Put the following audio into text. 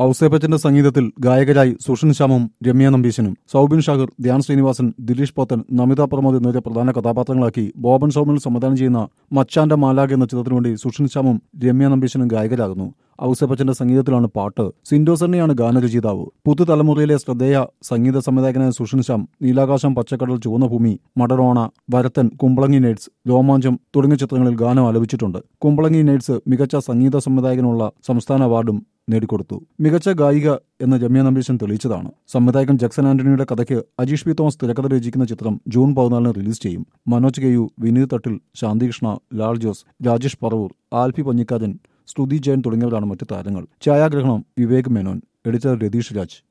ഔസേപ്പച്ചന്റെ സംഗീതത്തിൽ ഗായകരായി സുഷിൻ ശ്യാമും രമ്യ നമ്പീശനും സൗബിൻ ഷാഹിർ ധ്യാൻ ശ്രീനിവാസൻ ദിലീഷ് പോത്തൻ നമിത പ്രമോദ് എന്നിവരെ പ്രധാന കഥാപാത്രങ്ങളാക്കി ബോബൻ സൗമിൽ സംവിധാനം ചെയ്യുന്ന മച്ചാന്റെ മാലാഖ് എന്ന ചിത്രത്തിനു വേണ്ടി സുഷിൻ ശ്യാമും രമ്യ നമ്പീശനും ഗായകരാകുന്നു ഔസേപ്പച്ചന്റെ സംഗീതത്തിലാണ് പാട്ട് സിൻഡോസറിനെയാണ് ഗാനരചയിതാവ് പുതുതലമുറയിലെ ശ്രദ്ധേയ സംഗീത സംവിധായകനായ സുഷിൻ ശ്യാം നീലാകാശം പച്ചക്കടൽ ചുവന്ന ഭൂമി മടറോണ വരത്തൻ കുമ്പളങ്ങി നൈറ്റ്സ് രോമാഞ്ചം തുടങ്ങിയ ചിത്രങ്ങളിൽ ഗാനം ആലപിച്ചിട്ടുണ്ട് കുമ്പളങ്ങി നൈറ്റ്സ് മികച്ച സംഗീത സംവിധായകനുള്ള സംസ്ഥാന അവാർഡും നേടിക്കൊടുത്തു മികച്ച ഗായിക എന്ന് രമ്യ നമ്പീശൻ തെളിയിച്ചതാണ് സംവിധായകൻ ജക്സൺ ആന്റണിയുടെ കഥയ്ക്ക് അജീഷ് പി തോമസ് തിരക്കഥ രചിക്കുന്ന ചിത്രം ജൂൺ പതിനാലിന് റിലീസ് ചെയ്യും മനോജ് കെയു വിനീത് തട്ടിൽ ശാന്തികൃഷ്ണ ലാൽ ജോസ് രാജേഷ് പറവൂർ ആൽഫി പഞ്ഞിക്കാരൻ സ്തുതി ജയൻ തുടങ്ങിയവരാണ് മറ്റു താരങ്ങൾ ഛായാഗ്രഹണം വിവേക് മേനോൻ എഡിറ്റർ രതീഷ് രാജ്